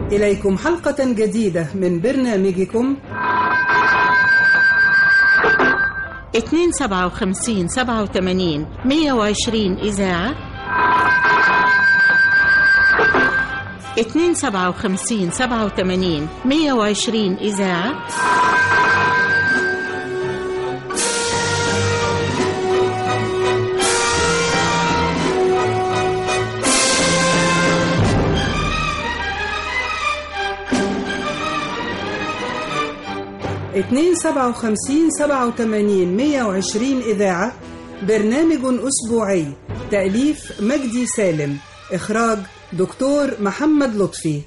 إليكم حلقة جديدة من برنامجكم 257 87 120 إذاعة 257 87 120 إذاعة اتنين سبعة وخمسين سبعة وتمانين مية وعشرين إذاعة برنامج أسبوعي تأليف مجدي سالم إخراج دكتور محمد لطفي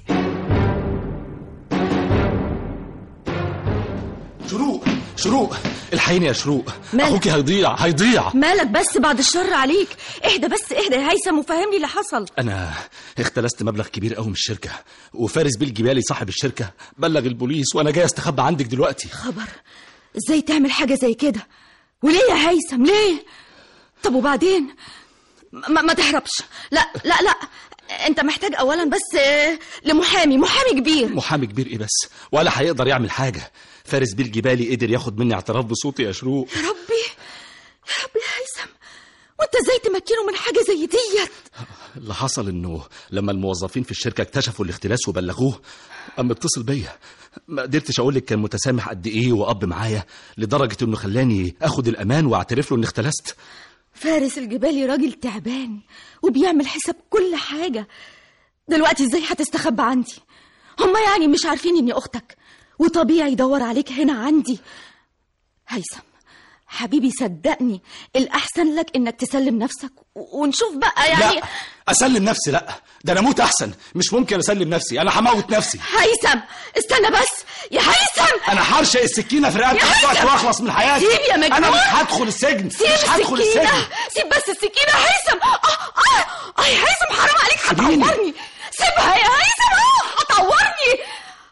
شروق شروق الحقيني يا شروق مالك؟ اخوكي هيضيع هيضيع مالك بس بعد الشر عليك اهدى بس اهدى يا هيثم وفهمني اللي حصل انا اختلست مبلغ كبير قوي من الشركه وفارس بيه الجبالي صاحب الشركه بلغ البوليس وانا جاي استخبى عندك دلوقتي خبر ازاي تعمل حاجة زي كده وليه يا هيثم ليه طب وبعدين ما, ما تهربش لا لا لا انت محتاج اولا بس آه، لمحامي محامي كبير محامي كبير ايه بس ولا هيقدر يعمل حاجه فارس بيه الجبالي قدر ياخد مني اعتراف بصوتي يا شروق يا ربي يا ربي يا هيثم وانت ازاي تمكنه من حاجة زي ديت اللي حصل انه لما الموظفين في الشركه اكتشفوا الاختلاس وبلغوه قام اتصل بيا ما قدرتش اقول لك كان متسامح قد ايه واب معايا لدرجه انه خلاني اخد الامان واعترف له اني اختلست فارس الجبالي راجل تعبان وبيعمل حساب كل حاجة دلوقتي ازاي هتستخبى عندي هما يعني مش عارفين اني اختك وطبيعي يدور عليك هنا عندي هيثم حبيبي صدقني الأحسن لك إنك تسلم نفسك و- ونشوف بقى يعني لا اسلم نفسي لا ده انا اموت احسن مش ممكن اسلم نفسي انا هموت نفسي هيثم استنى بس يا هيثم انا هرشق السكينه في رقبتي يا دلوقتي هيثم! واخلص من حياتي سيب يا مجنون! انا مش هدخل السجن سيب مش هدخل السكينة السجن سيب بس السكينة يا هيثم آه آه آه يا هيثم حرام عليك سيبيني. هتعورني سيبها يا هيثم آه هتعورني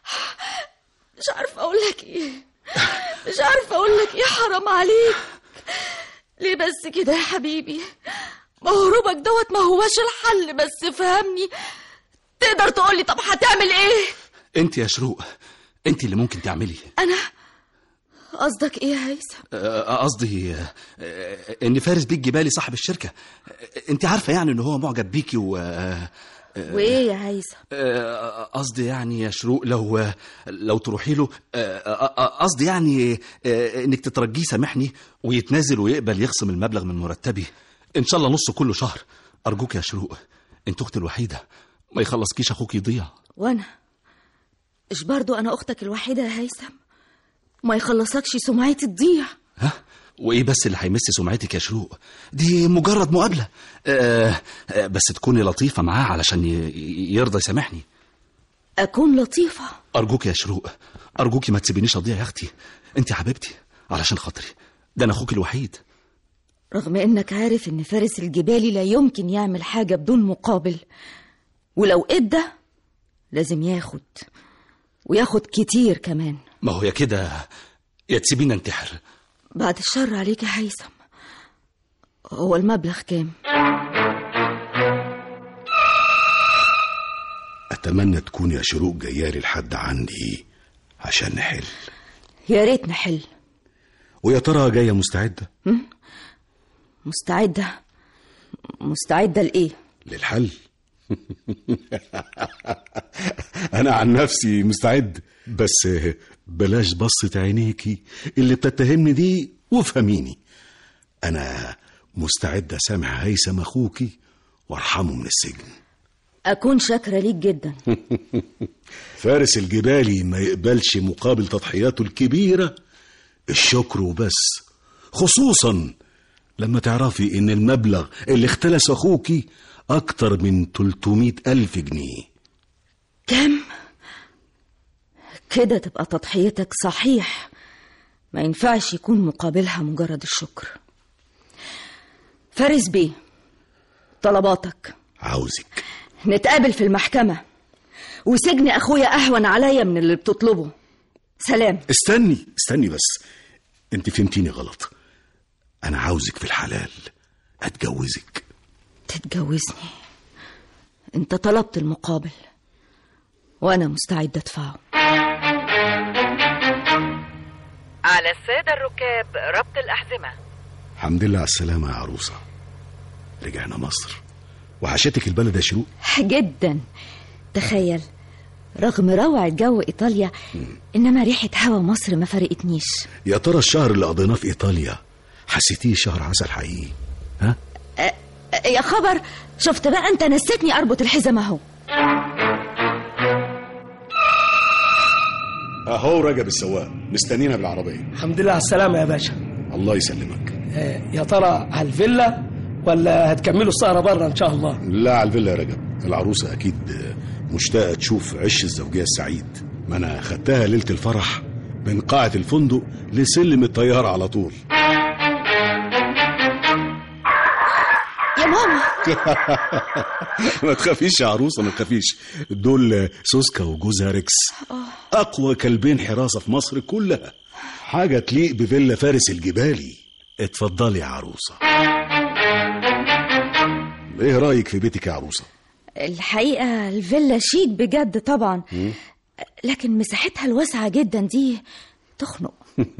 مش عارفة أقول لك إيه مش عارفة أقول لك إيه حرام عليك ليه بس كده يا حبيبي مهروبك دوت ما هواش الحل بس فهمني تقدر تقولي طب هتعمل إيه انت يا شروق انت اللي ممكن تعملي أنا قصدك إيه يا هيثم آه، قصدي آه، آه، ان فارس بيه الجبالي صاحب الشركه آه، انت عارفه يعني ان هو معجب بيكي و آه، وإيه يا هيثم آه، قصدي يعني يا شروق لو لو تروحي له آه، آه، آه، قصدي يعني آه، انك تترجيه سامحني ويتنازل ويقبل يخصم المبلغ من مرتبي ان شاء الله نص كل شهر ارجوك يا شروق انت اختي الوحيده ما يخلصكيش اخوك يضيع وانا مش برضو انا اختك الوحيده يا هيثم ما يخلصكش سمعتي تضيع ها وايه بس اللي هيمس سمعتك يا شروق دي مجرد مقابله آه آه بس تكوني لطيفه معاه علشان ي- ي- يرضى يسامحني اكون لطيفه ارجوك يا شروق ارجوكي ما تسيبينيش اضيع يا اختي انت حبيبتي علشان خاطري ده انا اخوك الوحيد رغم انك عارف ان فارس الجبالي لا يمكن يعمل حاجه بدون مقابل ولو ادى لازم ياخد وياخد كتير كمان ما هو يا كده يا تسيبيني انتحر بعد الشر عليك يا هيثم هو المبلغ كام أتمنى تكون يا شروق جايالي لحد عندي عشان نحل يا ريت نحل ويا ترى جاية مستعدة مستعده مستعده لايه للحل أنا عن نفسي مستعد بس بلاش بصة عينيكي اللي بتتهمني دي وافهميني أنا مستعد أسامح هيثم أخوكي وارحمه من السجن اكون شاكره ليك جدا فارس الجبالي ما يقبلش مقابل تضحياته الكبيرة الشكر وبس خصوصا لما تعرفي ان المبلغ اللي اختلس اخوكي اكتر من 300 الف جنيه كم كده تبقى تضحيتك صحيح ما ينفعش يكون مقابلها مجرد الشكر فارس بيه طلباتك عاوزك نتقابل في المحكمة وسجن أخويا أهون عليا من اللي بتطلبه سلام استني استني بس انت فهمتيني غلط انا عاوزك في الحلال اتجوزك تتجوزني انت طلبت المقابل وأنا مستعدة أدفعه على السادة الركاب ربط الأحزمة الحمد لله على السلامة يا عروسة رجعنا مصر وحشتك البلد يا شروق جدا تخيل رغم روعة جو إيطاليا إنما ريحة هوا مصر ما فرقتنيش يا ترى الشهر اللي قضيناه في إيطاليا حسيتيه شهر عسل حقيقي ها أه، يا خبر شفت بقى أنت نسيتني أربط الحزام أهو اهو رجب السواق مستنينا بالعربية الحمد لله على السلامة يا باشا الله يسلمك آه، يا ترى على الفيلا ولا هتكملوا السهرة بره إن شاء الله لا على الفيلا يا رجب العروسة أكيد مشتاقة تشوف عش الزوجية السعيد ما أنا خدتها ليلة الفرح من قاعة الفندق لسلم الطيارة على طول يا ماما ما تخافيش يا عروسة ما تخافيش دول سوسكا وجوزها ريكس أقوى كلبين حراسة في مصر كلها حاجة تليق بفيلا فارس الجبالي اتفضلي يا عروسة ايه رأيك في بيتك يا عروسة الحقيقة الفيلا شيك بجد طبعا لكن مساحتها الواسعة جدا دي تخنق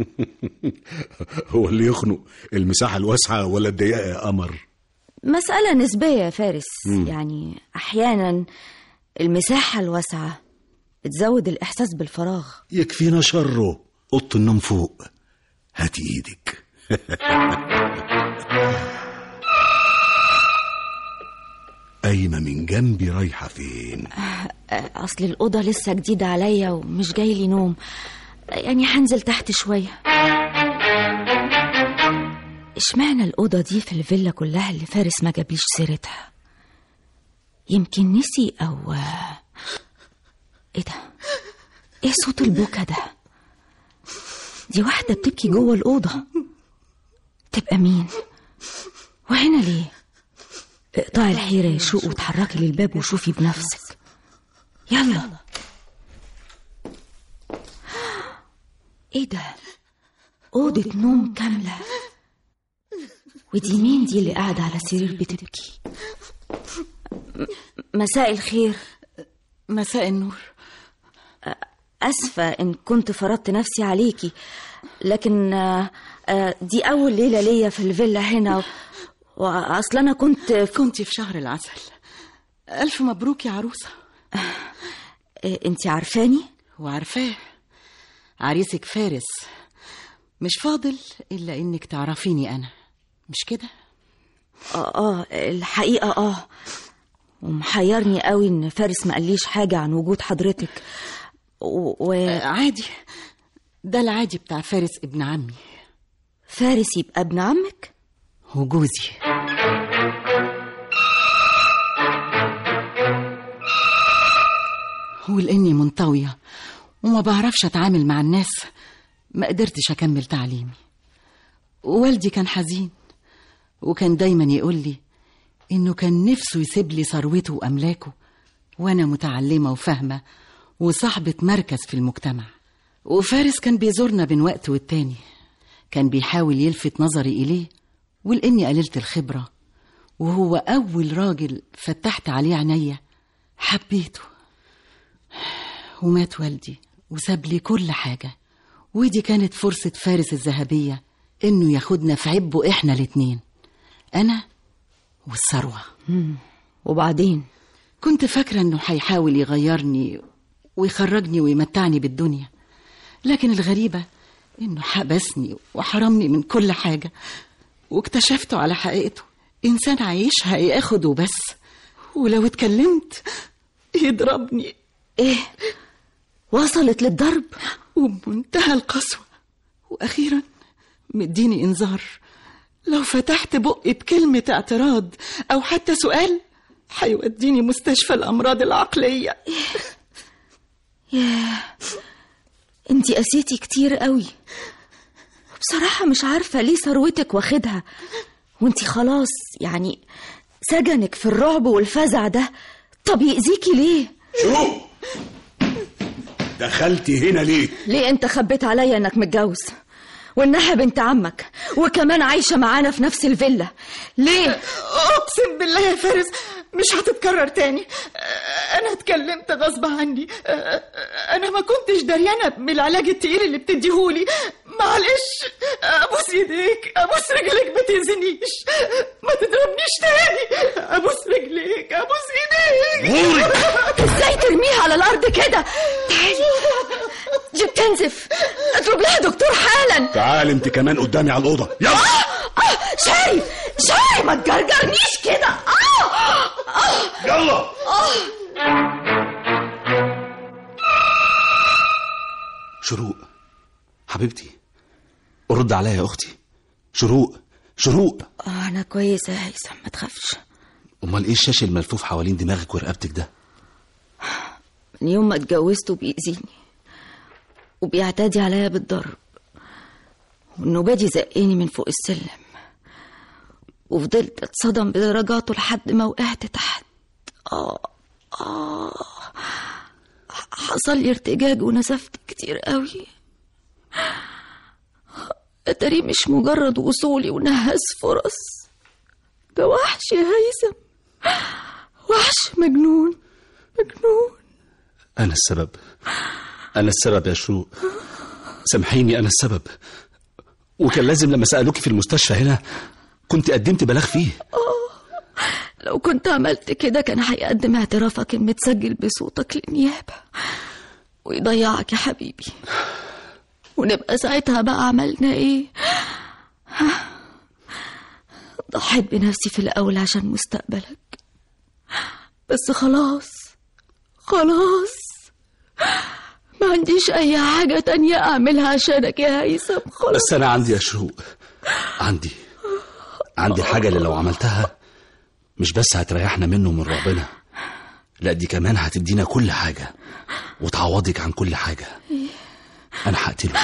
هو اللي يخنق المساحة الواسعة ولا الضيقة يا قمر مسألة نسبية يا فارس يعني أحيانا المساحة الواسعة بتزود الإحساس بالفراغ يكفينا شره اوضه النوم فوق هاتي ايدك قايمة من جنبي رايحة فين أصل الأوضة لسه جديدة عليا ومش جاي لي نوم يعني هنزل تحت شوية اشمعنى الأوضة دي في الفيلا كلها اللي فارس ما جابليش سيرتها يمكن نسي أو ايه ده ايه صوت البكا ده دي واحدة بتبكي جوه الأوضة تبقى مين وهنا ليه اقطعي الحيرة يا شوق وتحركي للباب وشوفي بنفسك يلا ايه ده أوضة نوم كاملة ودي مين دي اللي قاعدة على سرير بتبكي م- مساء الخير مساء النور أسفة إن كنت فرضت نفسي عليكي لكن آه، آه، دي أول ليلة ليا في الفيلا هنا و- وأصل أنا كنت كنت في شهر العسل ألف مبروك يا عروسة أنت عارفاني؟ وعارفاه عريسك فارس مش فاضل إلا إنك تعرفيني أنا مش كده؟ آه, آه الحقيقة آه ومحيرني قوي إن فارس ما قاليش حاجة عن وجود حضرتك و... آه، عادي ده العادي بتاع فارس ابن عمي وفارس يبقى ابن عمك؟ وجوزي ولاني منطويه وما بعرفش اتعامل مع الناس ما قدرتش اكمل تعليمي والدي كان حزين وكان دايما يقول لي انه كان نفسه يسيب لي ثروته واملاكه وانا متعلمه وفاهمه وصاحبه مركز في المجتمع وفارس كان بيزورنا بين وقت والتاني كان بيحاول يلفت نظري إليه ولأني قللت الخبرة وهو أول راجل فتحت عليه عينيا حبيته ومات والدي وساب لي كل حاجة ودي كانت فرصة فارس الذهبية إنه ياخدنا في عبه إحنا الاتنين أنا والثروة وبعدين كنت فاكرة إنه هيحاول يغيرني ويخرجني ويمتعني بالدنيا لكن الغريبة إنه حبسني وحرمني من كل حاجة واكتشفته على حقيقته إنسان عايشها ياخد وبس ولو اتكلمت يضربني إيه؟ وصلت للضرب؟ وبمنتهى القسوة وأخيرا مديني إنذار لو فتحت بقي بكلمة اعتراض أو حتى سؤال هيوديني مستشفى الأمراض العقلية انتي قسيتي كتير قوي بصراحة مش عارفة ليه ثروتك واخدها وانتي خلاص يعني سجنك في الرعب والفزع ده طب يأذيكي ليه؟ شو دخلتي هنا ليه ليه انت خبيت عليا انك متجوز وانها بنت عمك وكمان عايشة معانا في نفس الفيلا ليه؟ أقسم بالله يا فارس مش هتتكرر تاني انا اتكلمت غصب عني آه، آه، انا ما كنتش دريانه بالعلاج التقيل اللي بتديهولي معلش ابوس ايديك ابوس رجليك ما تاذينيش ما تضربنيش تاني ابوس رجليك ابوس ايديك غوري ازاي ترميها على الارض كده تعالي دي بتنزف اطلب لها دكتور حالا تعال انت كمان قدامي على الاوضه يلا آه شاي شاي ما تجرجرنيش كده آه آه يلا شروق حبيبتي رد عليا يا اختي شروق شروق آه، انا كويسه يا هيثم ما تخافش امال ايه الشاش الملفوف حوالين دماغك ورقبتك ده من يوم ما اتجوزته بيأذيني وبيعتدي عليا بالضرب والنوبادي زقني من فوق السلم وفضلت اتصدم بدرجاته لحد ما وقعت تحت آه آه حصل لي ارتجاج ونزفت كتير قوي اتاري مش مجرد وصولي ونهز فرص ده وحش يا هيثم وحش مجنون مجنون انا السبب انا السبب يا شروق سامحيني انا السبب وكان لازم لما سالوكي في المستشفى هنا كنت قدمت بلاغ فيه لو كنت عملت كده كان هيقدم اعترافك المتسجل بصوتك للنيابة ويضيعك يا حبيبي ونبقى ساعتها بقى عملنا ايه ضحيت بنفسي في الأول عشان مستقبلك بس خلاص خلاص ما عنديش أي حاجة تانية أعملها عشانك يا هيثم خلاص بس انا عندي يا شروق عندي عندي حاجه اللي لو عملتها مش بس هتريحنا منه ومن ربنا لا دي كمان هتدينا كل حاجه وتعوضك عن كل حاجه انا هقتله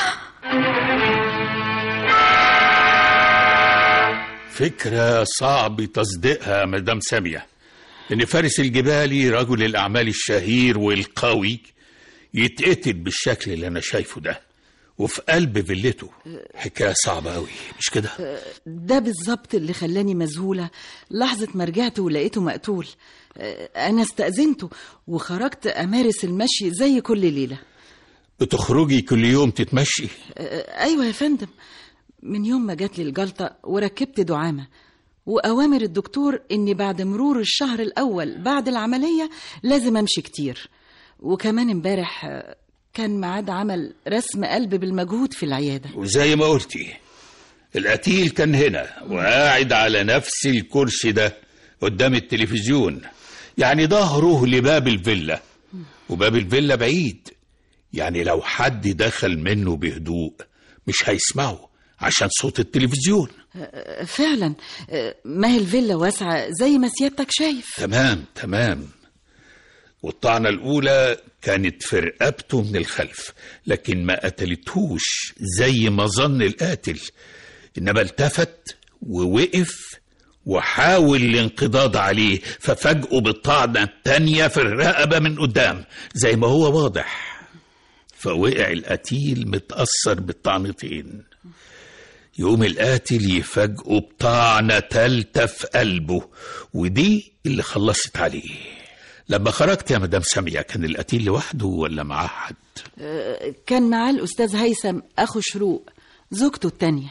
فكرة صعب تصديقها يا مدام سامية إن فارس الجبالي رجل الأعمال الشهير والقوي يتقتل بالشكل اللي أنا شايفه ده وفي قلب فيلته حكاية صعبة أوي مش كده؟ ده بالظبط اللي خلاني مذهولة لحظة ما رجعت ولقيته مقتول آه، أنا استأذنته وخرجت أمارس المشي زي كل ليلة بتخرجي كل يوم تتمشي آه، أيوة يا فندم من يوم ما جات لي الجلطة وركبت دعامة وأوامر الدكتور إني بعد مرور الشهر الأول بعد العملية لازم أمشي كتير وكمان امبارح آه، كان ميعاد عمل رسم قلب بالمجهود في العيادة وزي ما قلتي القتيل كان هنا وقاعد على نفس الكرسي ده قدام التلفزيون يعني ظهره لباب الفيلا وباب الفيلا بعيد يعني لو حد دخل منه بهدوء مش هيسمعه عشان صوت التلفزيون آه، فعلا آه، ما هي الفيلا واسعة زي ما سيادتك شايف تمام تمام والطعنة الأولى كانت في رقبته من الخلف لكن ما قتلتهوش زي ما ظن القاتل إنما التفت ووقف وحاول الانقضاض عليه ففاجئه بالطعنة التانية في الرقبة من قدام زي ما هو واضح فوقع القتيل متأثر بالطعنتين يقوم القاتل يفاجئه بطعنة تالتة في قلبه ودي اللي خلصت عليه لما خرجت يا مدام سامية كان القتيل لوحده ولا معاه حد آه، كان معاه الأستاذ هيثم أخو شروق زوجته التانية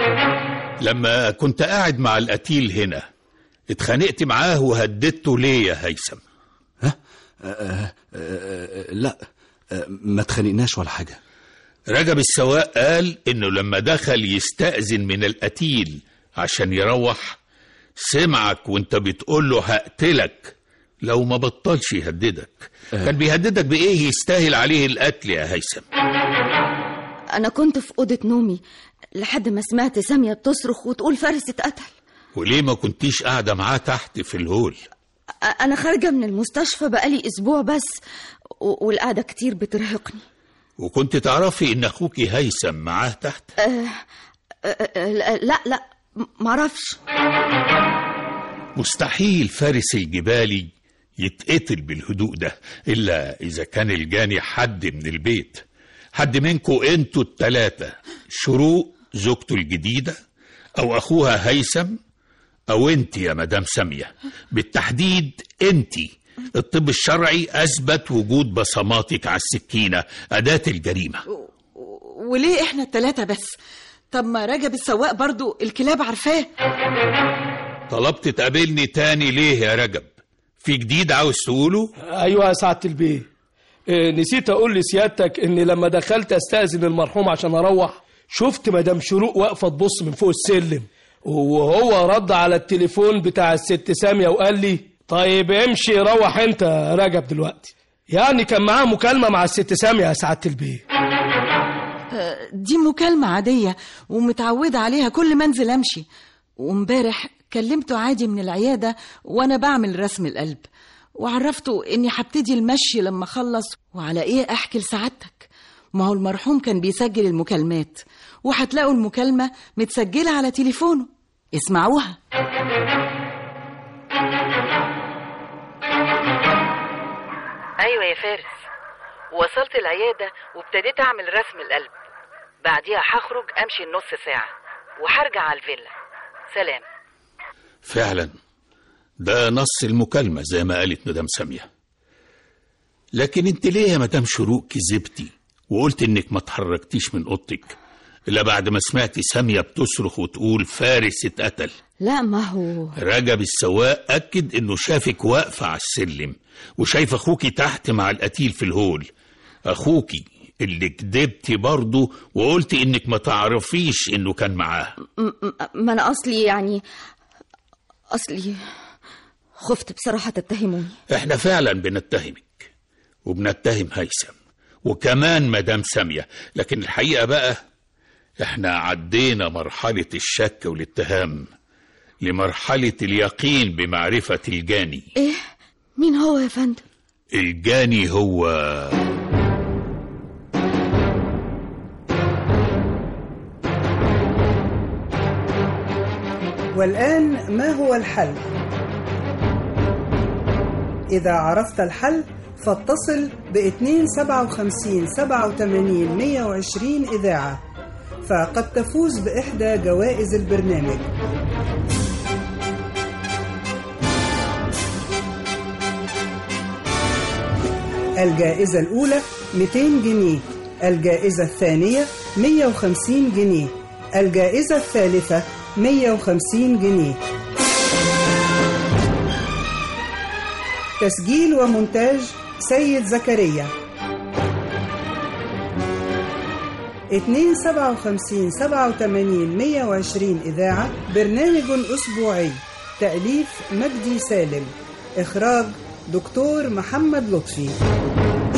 لما كنت قاعد مع القتيل هنا اتخانقت معاه وهددته ليه يا هيثم ها آه آه آه لا آه ما اتخانقناش ولا حاجه رجب السواق قال انه لما دخل يستأذن من القتيل عشان يروح سمعك وانت بتقول له هقتلك لو ما بطلش يهددك كان بيهددك بايه يستاهل عليه القتل يا هيثم أنا كنت في أوضة نومي لحد ما سمعت سامية بتصرخ وتقول فارس اتقتل وليه ما كنتيش قاعدة معاه تحت في الهول أ- أنا خارجة من المستشفى بقالي أسبوع بس و- والقعدة كتير بترهقني وكنت تعرفي ان اخوك هيثم معاه تحت أه أه أه لا لا, لا م- معرفش مستحيل فارس الجبالي يتقتل بالهدوء ده الا اذا كان الجاني حد من البيت حد منكو انتوا التلاتة شروق زوجته الجديدة او اخوها هيثم او انت يا مدام سامية بالتحديد انت الطب الشرعي أثبت وجود بصماتك على السكينة أداة الجريمة وليه احنا التلاتة بس طب ما رجب السواق برضو الكلاب عارفاه طلبت تقابلني تاني ليه يا رجب في جديد عاوز تقوله ايوه يا سعاده البيه إيه، نسيت اقول لسيادتك اني لما دخلت استاذن المرحوم عشان اروح شفت مدام شروق واقفه تبص من فوق السلم وهو رد على التليفون بتاع الست ساميه وقال لي طيب امشي روح انت يا رجب دلوقتي يعني كان معاه مكالمه مع الست ساميه يا سعاده البيه آه، دي مكالمة عادية ومتعودة عليها كل ما انزل امشي وامبارح كلمته عادي من العيادة وانا بعمل رسم القلب وعرفته اني هبتدي المشي لما اخلص وعلى ايه احكي لسعادتك ما هو المرحوم كان بيسجل المكالمات وهتلاقوا المكالمة متسجلة على تليفونه اسمعوها ايوه يا فارس وصلت العيادة وابتديت اعمل رسم القلب بعديها هخرج امشي النص ساعة وهرجع على الفيلا سلام فعلا ده نص المكالمة زي ما قالت مدام سامية لكن انت ليه يا مدام شروق كذبتي وقلت انك ما اتحركتيش من اوضتك الا بعد ما سمعتي سامية بتصرخ وتقول فارس اتقتل لا ما هو رجب السواق أكد إنه شافك واقفة على السلم وشايف أخوكي تحت مع القتيل في الهول أخوكي اللي كدبتي برضه وقلتي إنك ما تعرفيش إنه كان معاه م- م- ما انا اصلي يعني اصلي خفت بصراحة تتهموني إحنا فعلا بنتهمك وبنتهم هيثم وكمان مدام سامية لكن الحقيقة بقى إحنا عدينا مرحلة الشك والاتهام لمرحلة اليقين بمعرفة الجاني ايه مين هو يا فندم الجاني هو والآن ما هو الحل؟ إذا عرفت الحل فاتصل ب 257 87 120 إذاعة فقد تفوز بإحدى جوائز البرنامج الجائزة الأولى 200 جنيه الجائزة الثانية 150 جنيه الجائزة الثالثة 150 جنيه تسجيل ومونتاج سيد زكريا 257 87 120 إذاعة برنامج أسبوعي تأليف مجدي سالم إخراج دكتور محمد لطفي